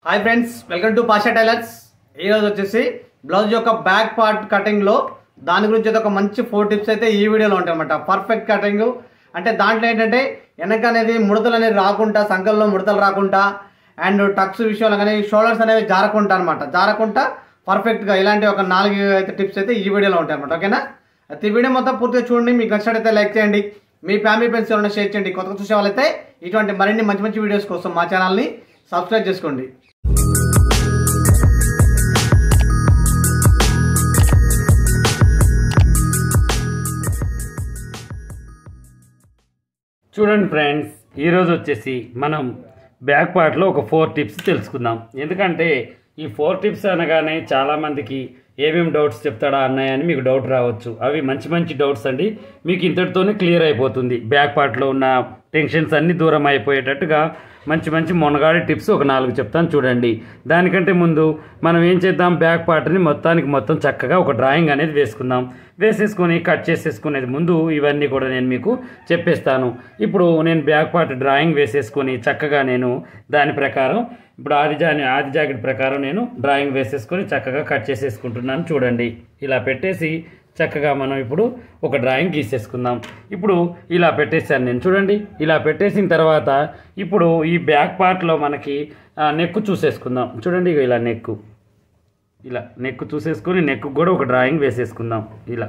hi friends welcome to Pasha tailors ఈరోజు వచ్చేసి blouse యొక్క బ్యాక్ పార్ట్ కటింగ్లో దాని గురించి అయితే ఒక మంచి ఫోర్ టిప్స్ అయితే ఈ వీడియోలో ఉంటాయి అనమాట పర్ఫెక్ట్ కటింగ్ అంటే దాంట్లో ఏంటంటే వెనక అనేది ముడతలు అనేది రాకుండా సంకల్లో ముడతలు రాకుండా అండ్ టక్స్ విషయంలో కానీ షోల్డర్స్ అనేవి జారకుండా అనమాట జారకుండా పర్ఫెక్ట్గా ఇలాంటి ఒక నాలుగు అయితే టిప్స్ అయితే ఈ వీడియోలో ఉంటాయి అనమాట ఓకేనా అయితే ఈ వీడియో మొత్తం పూర్తిగా చూడండి మీకు నచ్చినట్టయితే లైక్ చేయండి మీ ఫ్యామిలీ ఫ్రెండ్స్ ఎవరైనా షేర్ చేయండి కొత్తగా చూసే వాళ్ళైతే ఇటువంటి మరిన్ని మంచి మంచి వీడియోస్ కోసం మా ఛానల్ని సబ్స్క్రైబ్ చేసుకోండి చూడండి ఫ్రెండ్స్ ఈరోజు వచ్చేసి మనం బ్యాక్ పార్ట్లో ఒక ఫోర్ టిప్స్ తెలుసుకుందాం ఎందుకంటే ఈ ఫోర్ టిప్స్ అనగానే చాలామందికి ఏమేమి డౌట్స్ చెప్తాడా అన్నయ్య అని మీకు డౌట్ రావచ్చు అవి మంచి మంచి డౌట్స్ అండి మీకు ఇంతటితోనే క్లియర్ అయిపోతుంది బ్యాక్ పార్ట్లో ఉన్న టెన్షన్స్ అన్నీ దూరం అయిపోయేటట్టుగా మంచి మంచి మొనగాడి టిప్స్ ఒక నాలుగు చెప్తాను చూడండి దానికంటే ముందు మనం ఏం చేద్దాం బ్యాక్ పార్ట్ని మొత్తానికి మొత్తం చక్కగా ఒక డ్రాయింగ్ అనేది వేసుకుందాం వేసేసుకొని కట్ చేసేసుకునేది ముందు ఇవన్నీ కూడా నేను మీకు చెప్పేస్తాను ఇప్పుడు నేను బ్యాక్ పార్ట్ డ్రాయింగ్ వేసేసుకొని చక్కగా నేను దాని ప్రకారం ఇప్పుడు ఆది జా ఆది జాకెట్ ప్రకారం నేను డ్రాయింగ్ వేసేసుకొని చక్కగా కట్ చేసేసుకుంటున్నాను చూడండి ఇలా పెట్టేసి చక్కగా మనం ఇప్పుడు ఒక డ్రాయింగ్ గీసేసుకుందాం ఇప్పుడు ఇలా పెట్టేశాను నేను చూడండి ఇలా పెట్టేసిన తర్వాత ఇప్పుడు ఈ బ్యాక్ పార్ట్లో మనకి నెక్ చూసేసుకుందాం చూడండి ఇగో ఇలా నెక్ ఇలా నెక్ చూసేసుకొని నెక్ కూడా ఒక డ్రాయింగ్ వేసేసుకుందాం ఇలా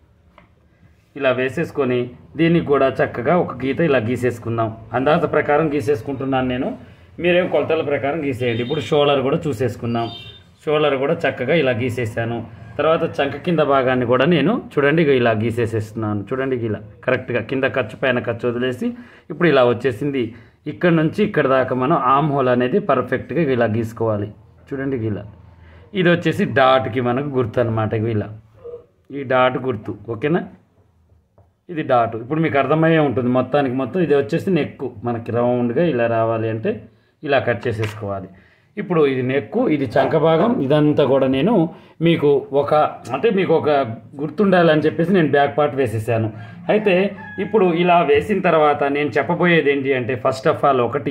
ఇలా వేసేసుకొని దీనికి కూడా చక్కగా ఒక గీత ఇలా గీసేసుకుందాం అందాజ ప్రకారం గీసేసుకుంటున్నాను నేను మీరేం కొలతల ప్రకారం గీసేయండి ఇప్పుడు షోల్డర్ కూడా చూసేసుకుందాం షోల్డర్ కూడా చక్కగా ఇలా గీసేసాను తర్వాత చంక కింద భాగాన్ని కూడా నేను చూడండి ఇక ఇలా గీసేసేస్తున్నాను చూడండి ఇలా కరెక్ట్గా కింద ఖర్చు పైన ఖర్చు వదిలేసి ఇప్పుడు ఇలా వచ్చేసింది ఇక్కడ నుంచి ఇక్కడ దాకా మనం ఆమ్ హోల్ అనేది పర్ఫెక్ట్గా ఇలా గీసుకోవాలి చూడండి ఇలా ఇది వచ్చేసి డాట్కి మనకు గుర్తు అనమాట ఇలా ఈ డాట్ గుర్తు ఓకేనా ఇది డాట్ ఇప్పుడు మీకు అర్థమయ్యే ఉంటుంది మొత్తానికి మొత్తం ఇది వచ్చేసి నెక్కు మనకి రౌండ్గా ఇలా రావాలి అంటే ఇలా కట్ చేసేసుకోవాలి ఇప్పుడు ఇది నెక్కు ఇది చంక భాగం ఇదంతా కూడా నేను మీకు ఒక అంటే మీకు ఒక గుర్తుండాలని చెప్పేసి నేను బ్యాక్ పార్ట్ వేసేసాను అయితే ఇప్పుడు ఇలా వేసిన తర్వాత నేను చెప్పబోయేది ఏంటి అంటే ఫస్ట్ ఆఫ్ ఆల్ ఒకటి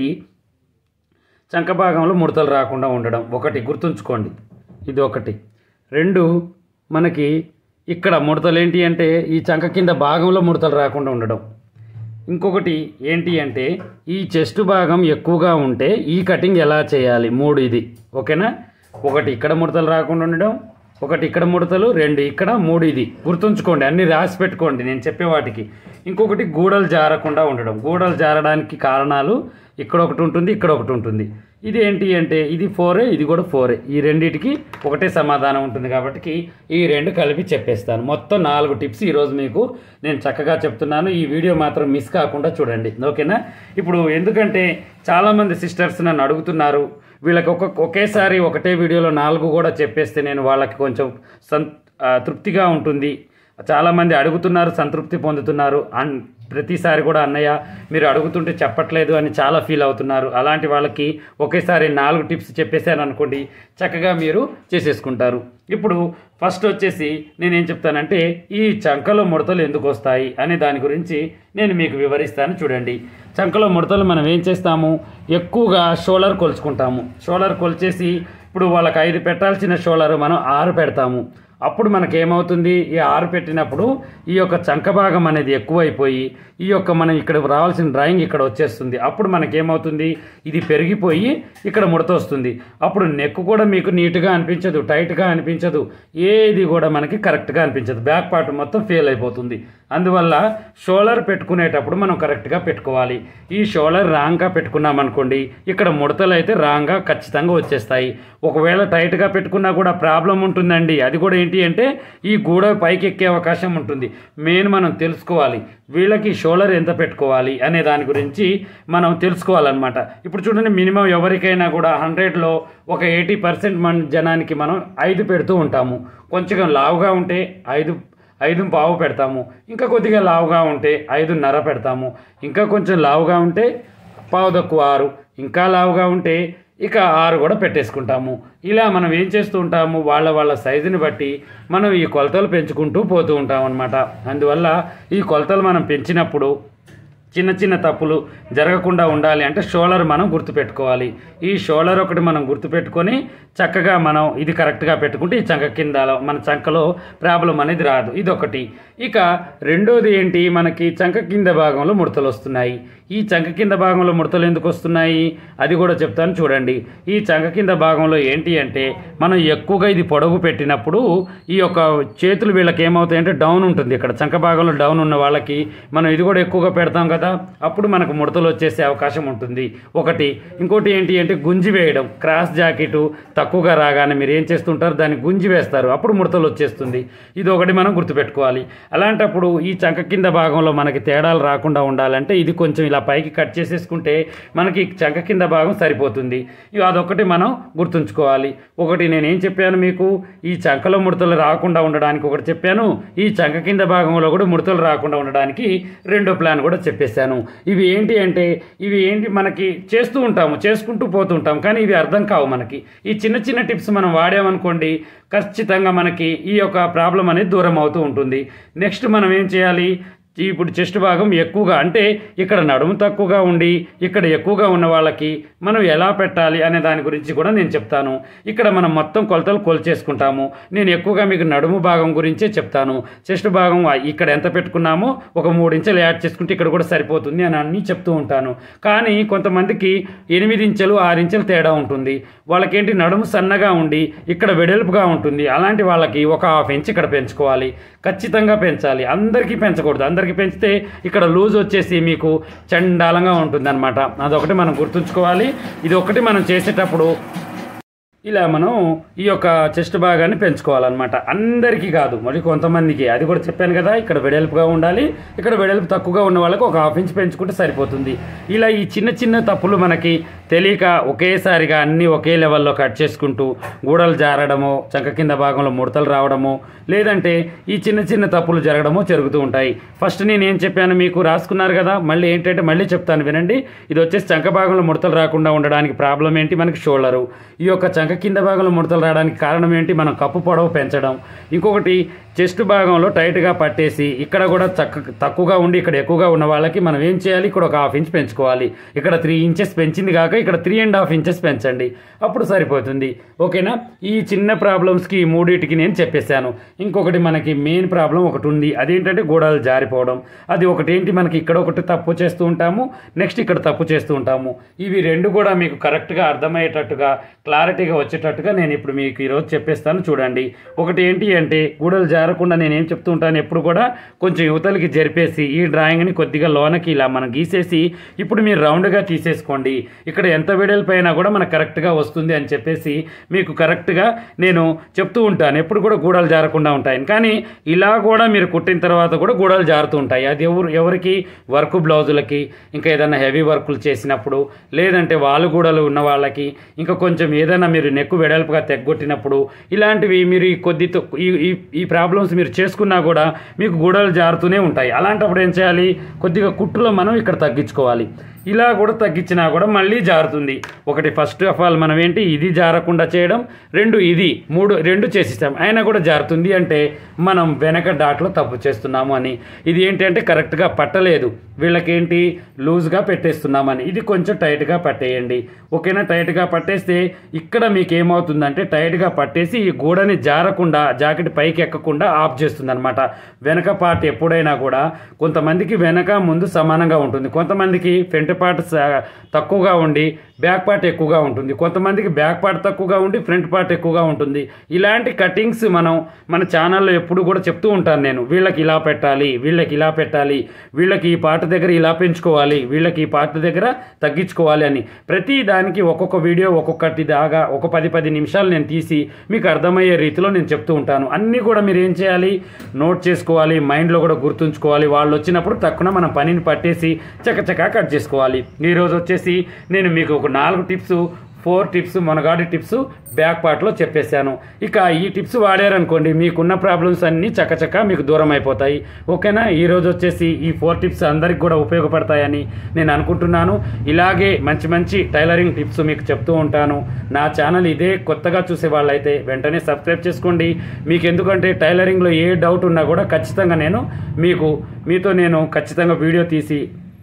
చంక భాగంలో ముడతలు రాకుండా ఉండడం ఒకటి గుర్తుంచుకోండి ఇది ఒకటి రెండు మనకి ఇక్కడ ముడతలు ఏంటి అంటే ఈ చంక కింద భాగంలో ముడతలు రాకుండా ఉండడం ఇంకొకటి ఏంటి అంటే ఈ చెస్ట్ భాగం ఎక్కువగా ఉంటే ఈ కటింగ్ ఎలా చేయాలి మూడు ఇది ఓకేనా ఒకటి ఇక్కడ ముడతలు రాకుండా ఉండడం ఒకటి ఇక్కడ ముడతలు రెండు ఇక్కడ మూడు ఇది గుర్తుంచుకోండి అన్ని రాసి పెట్టుకోండి నేను చెప్పే వాటికి ఇంకొకటి గూడలు జారకుండా ఉండడం గూడలు జారడానికి కారణాలు ఇక్కడ ఒకటి ఉంటుంది ఇక్కడ ఒకటి ఉంటుంది ఇది ఏంటి అంటే ఇది ఫోరే ఇది కూడా ఫోరే ఈ రెండిటికి ఒకటే సమాధానం ఉంటుంది కాబట్టి ఈ రెండు కలిపి చెప్పేస్తాను మొత్తం నాలుగు టిప్స్ ఈరోజు మీకు నేను చక్కగా చెప్తున్నాను ఈ వీడియో మాత్రం మిస్ కాకుండా చూడండి ఓకేనా ఇప్పుడు ఎందుకంటే చాలామంది సిస్టర్స్ నన్ను అడుగుతున్నారు వీళ్ళకి ఒక ఒకేసారి ఒకటే వీడియోలో నాలుగు కూడా చెప్పేస్తే నేను వాళ్ళకి కొంచెం సం ఆ, తృప్తిగా ఉంటుంది చాలామంది అడుగుతున్నారు సంతృప్తి పొందుతున్నారు అన్ ప్రతిసారి కూడా అన్నయ్య మీరు అడుగుతుంటే చెప్పట్లేదు అని చాలా ఫీల్ అవుతున్నారు అలాంటి వాళ్ళకి ఒకేసారి నాలుగు టిప్స్ చెప్పేశాను అనుకోండి చక్కగా మీరు చేసేసుకుంటారు ఇప్పుడు ఫస్ట్ వచ్చేసి నేనేం చెప్తానంటే ఈ చంకలో ముడతలు ఎందుకు వస్తాయి అనే దాని గురించి నేను మీకు వివరిస్తాను చూడండి చంకలో ముడతలు మనం ఏం చేస్తాము ఎక్కువగా షోల్డర్ కొలుచుకుంటాము షోల్డర్ కొలిచేసి ఇప్పుడు వాళ్ళకి ఐదు పెట్టాల్సిన షోల్డర్ మనం ఆరు పెడతాము అప్పుడు మనకేమవుతుంది ఈ ఆరు పెట్టినప్పుడు ఈ యొక్క చంక భాగం అనేది ఎక్కువైపోయి ఈ యొక్క మనం ఇక్కడ రావాల్సిన డ్రాయింగ్ ఇక్కడ వచ్చేస్తుంది అప్పుడు మనకేమవుతుంది ఇది పెరిగిపోయి ఇక్కడ ముడత వస్తుంది అప్పుడు నెక్ కూడా మీకు నీట్గా అనిపించదు టైట్గా అనిపించదు ఏది కూడా మనకి కరెక్ట్గా అనిపించదు బ్యాక్ పార్ట్ మొత్తం ఫెయిల్ అయిపోతుంది అందువల్ల షోల్డర్ పెట్టుకునేటప్పుడు మనం కరెక్ట్గా పెట్టుకోవాలి ఈ షోల్డర్ రాంగ్గా పెట్టుకున్నాం అనుకోండి ఇక్కడ ముడతలు అయితే రాంగ్గా ఖచ్చితంగా వచ్చేస్తాయి ఒకవేళ టైట్గా పెట్టుకున్నా కూడా ప్రాబ్లం ఉంటుందండి అది కూడా ఏంటి అంటే ఈ గూడ పైకి ఎక్కే అవకాశం ఉంటుంది మెయిన్ మనం తెలుసుకోవాలి వీళ్ళకి షోల్డర్ ఎంత పెట్టుకోవాలి అనే దాని గురించి మనం తెలుసుకోవాలన్నమాట ఇప్పుడు చూడండి మినిమం ఎవరికైనా కూడా హండ్రెడ్లో ఒక ఎయిటీ పర్సెంట్ మన జనానికి మనం ఐదు పెడుతూ ఉంటాము కొంచెం లావుగా ఉంటే ఐదు ఐదు పావు పెడతాము ఇంకా కొద్దిగా లావుగా ఉంటే ఐదున్నర పెడతాము ఇంకా కొంచెం లావుగా ఉంటే పావు తక్కువ ఆరు ఇంకా లావుగా ఉంటే ఇక ఆరు కూడా పెట్టేసుకుంటాము ఇలా మనం ఏం చేస్తూ ఉంటాము వాళ్ళ వాళ్ళ సైజుని బట్టి మనం ఈ కొలతలు పెంచుకుంటూ పోతూ ఉంటాం అనమాట అందువల్ల ఈ కొలతలు మనం పెంచినప్పుడు చిన్న చిన్న తప్పులు జరగకుండా ఉండాలి అంటే షోల్డర్ మనం గుర్తుపెట్టుకోవాలి ఈ షోల్డర్ ఒకటి మనం గుర్తుపెట్టుకొని చక్కగా మనం ఇది కరెక్ట్గా పెట్టుకుంటే ఈ చంక కింద మన చంకలో ప్రాబ్లం అనేది రాదు ఇది ఒకటి ఇక రెండోది ఏంటి మనకి చంక కింద భాగంలో ముడతలు వస్తున్నాయి ఈ చంక కింద భాగంలో ముడతలు ఎందుకు వస్తున్నాయి అది కూడా చెప్తాను చూడండి ఈ చంక కింద భాగంలో ఏంటి అంటే మనం ఎక్కువగా ఇది పొడవు పెట్టినప్పుడు ఈ యొక్క చేతులు వీళ్ళకి ఏమవుతాయంటే డౌన్ ఉంటుంది ఇక్కడ చంక భాగంలో డౌన్ ఉన్న వాళ్ళకి మనం ఇది కూడా ఎక్కువగా పెడతాం కదా అప్పుడు మనకు ముడతలు వచ్చేసే అవకాశం ఉంటుంది ఒకటి ఇంకోటి ఏంటి అంటే గుంజి వేయడం క్రాస్ జాకెట్ తక్కువగా రాగానే మీరు ఏం చేస్తుంటారు దాన్ని గుంజి వేస్తారు అప్పుడు ముడతలు వచ్చేస్తుంది ఇది ఒకటి మనం గుర్తుపెట్టుకోవాలి అలాంటప్పుడు ఈ చంక కింద భాగంలో మనకి తేడాలు రాకుండా ఉండాలంటే ఇది కొంచెం ఇలా పైకి కట్ చేసేసుకుంటే మనకి చంక కింద భాగం సరిపోతుంది ఇవి అదొకటి మనం గుర్తుంచుకోవాలి ఒకటి నేనేం చెప్పాను మీకు ఈ చంకలో ముడతలు రాకుండా ఉండడానికి ఒకటి చెప్పాను ఈ చంక కింద భాగంలో కూడా ముడతలు రాకుండా ఉండడానికి రెండో ప్లాన్ కూడా చెప్పేశాను ఇవి ఏంటి అంటే ఇవి ఏంటి మనకి చేస్తూ ఉంటాము చేసుకుంటూ పోతుంటాం కానీ ఇవి అర్థం కావు మనకి ఈ చిన్న చిన్న టిప్స్ మనం వాడామనుకోండి ఖచ్చితంగా మనకి ఈ యొక్క ప్రాబ్లం అనేది దూరం అవుతూ ఉంటుంది నెక్స్ట్ మనం ఏం చేయాలి ఇప్పుడు చెస్ట్ భాగం ఎక్కువగా అంటే ఇక్కడ నడుము తక్కువగా ఉండి ఇక్కడ ఎక్కువగా ఉన్న వాళ్ళకి మనం ఎలా పెట్టాలి అనే దాని గురించి కూడా నేను చెప్తాను ఇక్కడ మనం మొత్తం కొలతలు కొలిచేసుకుంటాము నేను ఎక్కువగా మీకు నడుము భాగం గురించే చెప్తాను చెస్ట్ భాగం ఇక్కడ ఎంత పెట్టుకున్నామో ఒక మూడు ఇంచెలు యాడ్ చేసుకుంటే ఇక్కడ కూడా సరిపోతుంది అని అన్నీ చెప్తూ ఉంటాను కానీ కొంతమందికి ఎనిమిది ఇంచెలు ఆరు ఇంచెలు తేడా ఉంటుంది వాళ్ళకేంటి నడుము సన్నగా ఉండి ఇక్కడ వెడల్పుగా ఉంటుంది అలాంటి వాళ్ళకి ఒక హాఫ్ ఇంచ్ ఇక్కడ పెంచుకోవాలి ఖచ్చితంగా పెంచాలి అందరికీ పెంచకూడదు అందరికీ పెంచితే ఇక్కడ లూజ్ వచ్చేసి మీకు చండాలంగా ఉంటుంది అనమాట అదొకటి మనం గుర్తుంచుకోవాలి ఇది ఒకటి మనం చేసేటప్పుడు ఇలా మనం ఈ యొక్క చెస్ట్ భాగాన్ని పెంచుకోవాలన్నమాట అందరికీ కాదు మరి కొంతమందికి అది కూడా చెప్పాను కదా ఇక్కడ వెడల్పుగా ఉండాలి ఇక్కడ వెడల్పు తక్కువగా ఉన్న వాళ్ళకి ఒక హాఫ్ ఇంచ్ పెంచుకుంటే సరిపోతుంది ఇలా ఈ చిన్న చిన్న తప్పులు మనకి తెలియక ఒకేసారిగా అన్నీ ఒకే లెవెల్లో కట్ చేసుకుంటూ గూడలు జారడము చంక కింద భాగంలో ముడతలు రావడము లేదంటే ఈ చిన్న చిన్న తప్పులు జరగడము జరుగుతూ ఉంటాయి ఫస్ట్ నేను ఏం చెప్పాను మీకు రాసుకున్నారు కదా మళ్ళీ ఏంటంటే మళ్ళీ చెప్తాను వినండి ఇది వచ్చేసి చంక భాగంలో ముడతలు రాకుండా ఉండడానికి ప్రాబ్లం ఏంటి మనకి షోల్డరు ఈ యొక్క చంక కింద భాగంలో ముడతలు రావడానికి కారణం ఏంటి మనం కప్పు పొడవు పెంచడం ఇంకొకటి చెస్ట్ భాగంలో టైట్గా పట్టేసి ఇక్కడ కూడా చక్క తక్కువగా ఉండి ఇక్కడ ఎక్కువగా ఉన్న వాళ్ళకి మనం ఏం చేయాలి ఇక్కడ ఒక హాఫ్ ఇంచ్ పెంచుకోవాలి ఇక్కడ త్రీ ఇంచెస్ పెంచింది కాక ఇక్కడ త్రీ అండ్ హాఫ్ ఇంచెస్ పెంచండి అప్పుడు సరిపోతుంది ఓకేనా ఈ చిన్న ప్రాబ్లమ్స్కి ఈ మూడింటికి నేను చెప్పేశాను ఇంకొకటి మనకి మెయిన్ ప్రాబ్లం ఒకటి ఉంది అదేంటంటే గోడలు జారిపోవడం అది ఒకటి ఏంటి మనకి ఇక్కడ ఒకటి తప్పు చేస్తూ ఉంటాము నెక్స్ట్ ఇక్కడ తప్పు చేస్తూ ఉంటాము ఇవి రెండు కూడా మీకు కరెక్ట్గా అర్థమయ్యేటట్టుగా క్లారిటీగా వచ్చేటట్టుగా నేను ఇప్పుడు మీకు ఈరోజు చెప్పేస్తాను చూడండి ఒకటి ఏంటి అంటే గూడలు జారకుండా నేను ఏం చెప్తూ ఉంటాను ఎప్పుడు కూడా కొంచెం యువతలకి జరిపేసి ఈ డ్రాయింగ్ని కొద్దిగా లోనకి ఇలా మనం గీసేసి ఇప్పుడు మీరు రౌండ్గా తీసేసుకోండి ఇక్కడ ఎంత వెడల్పు అయినా కూడా మనకు కరెక్ట్గా వస్తుంది అని చెప్పేసి మీకు కరెక్ట్గా నేను చెప్తూ ఉంటాను ఎప్పుడు కూడా గూడలు జారకుండా ఉంటాయి కానీ ఇలా కూడా మీరు కుట్టిన తర్వాత కూడా గూడలు జారుతూ ఉంటాయి అది ఎవరు ఎవరికి వర్క్ బ్లౌజులకి ఇంకా ఏదైనా హెవీ వర్కులు చేసినప్పుడు లేదంటే వాళ్ళు గూడలు ఉన్న వాళ్ళకి ఇంకా కొంచెం ఏదైనా మీరు నెక్కు వెడల్పుగా తెగ్గొట్టినప్పుడు ఇలాంటివి మీరు ఈ కొద్ది తొ- ఈ ఈ- ఈ ప్రాబ్లమ్స్ మీరు చేసుకున్నా కూడా మీకు గూడలు జారుతూనే ఉంటాయి అలాంటప్పుడు ఏం చేయాలి కొద్దిగా కుట్టులో మనం ఇక్కడ తగ్గించుకోవాలి ఇలా కూడా తగ్గించినా కూడా మళ్ళీ జారుతుంది ఒకటి ఫస్ట్ ఆఫ్ ఆల్ మనం ఏంటి ఇది జారకుండా చేయడం రెండు ఇది మూడు రెండు చేసిస్తాం అయినా కూడా జారుతుంది అంటే మనం వెనక డాట్లో తప్పు చేస్తున్నాము అని ఇది ఏంటి అంటే కరెక్ట్గా పట్టలేదు వీళ్ళకేంటి లూజ్గా పెట్టేస్తున్నామని ఇది కొంచెం టైట్గా పట్టేయండి ఓకేనా టైట్గా పట్టేస్తే ఇక్కడ మీకు ఏమవుతుందంటే టైట్గా పట్టేసి ఈ గోడని జారకుండా జాకెట్ పైకి ఎక్కకుండా ఆఫ్ చేస్తుంది అనమాట వెనక పార్ట్ ఎప్పుడైనా కూడా కొంతమందికి వెనక ముందు సమానంగా ఉంటుంది కొంతమందికి ఫ్రంట్ పార్ట్ స- తక్కువగా ఉండి బ్యాక్ పార్ట్ ఎక్కువగా ఉంటుంది కొంతమందికి బ్యాక్ పార్ట్ తక్కువగా ఉండి ఫ్రంట్ పార్ట్ ఎక్కువగా ఉంటుంది ఇలాంటి కటింగ్స్ మనం మన ఛానల్లో ఎప్పుడు కూడా చెప్తూ ఉంటాను నేను వీళ్ళకి ఇలా పెట్టాలి వీళ్ళకి ఇలా పెట్టాలి వీళ్ళకి ఈ పార్ట్ దగ్గర ఇలా పెంచుకోవాలి వీళ్ళకి ఈ పార్ట్ దగ్గర తగ్గించుకోవాలి అని ప్రతి దానికి ఒక్కొక్క వీడియో ఒక్కొక్కటి దాగా ఒక పది పది నిమిషాలు నేను తీసి మీకు అర్థమయ్యే రీతిలో నేను చెప్తూ ఉంటాను అన్నీ కూడా మీరు ఏం చేయాలి నోట్ చేసుకోవాలి మైండ్లో కూడా గుర్తుంచుకోవాలి వాళ్ళు వచ్చినప్పుడు తక్కువ మనం పనిని పట్టేసి చకచకా కట్ చేసుకోవాలి ఈరోజు వచ్చేసి నేను మీకు ఒక నాలుగు టిప్స్ ఫోర్ టిప్స్ మనగాడి టిప్స్ బ్యాక్ పార్ట్లో చెప్పేశాను ఇక ఈ టిప్స్ వాడారనుకోండి మీకున్న ప్రాబ్లమ్స్ అన్నీ చకచక మీకు దూరం అయిపోతాయి ఓకేనా ఈరోజు వచ్చేసి ఈ ఫోర్ టిప్స్ అందరికి కూడా ఉపయోగపడతాయని నేను అనుకుంటున్నాను ఇలాగే మంచి మంచి టైలరింగ్ టిప్స్ మీకు చెప్తూ ఉంటాను నా ఛానల్ ఇదే కొత్తగా చూసే వాళ్ళైతే వెంటనే సబ్స్క్రైబ్ చేసుకోండి మీకు ఎందుకంటే టైలరింగ్లో ఏ డౌట్ ఉన్నా కూడా ఖచ్చితంగా నేను మీకు మీతో నేను ఖచ్చితంగా వీడియో తీసి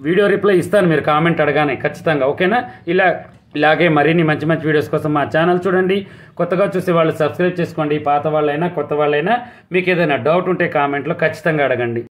వీడియో రిప్లై ఇస్తాను మీరు కామెంట్ అడగానే ఖచ్చితంగా ఓకేనా ఇలా ఇలాగే మరిన్ని మంచి మంచి వీడియోస్ కోసం మా ఛానల్ చూడండి కొత్తగా చూసే వాళ్ళు సబ్స్క్రైబ్ చేసుకోండి పాత వాళ్ళైనా కొత్త వాళ్ళైనా మీకు ఏదైనా డౌట్ ఉంటే కామెంట్లో ఖచ్చితంగా అడగండి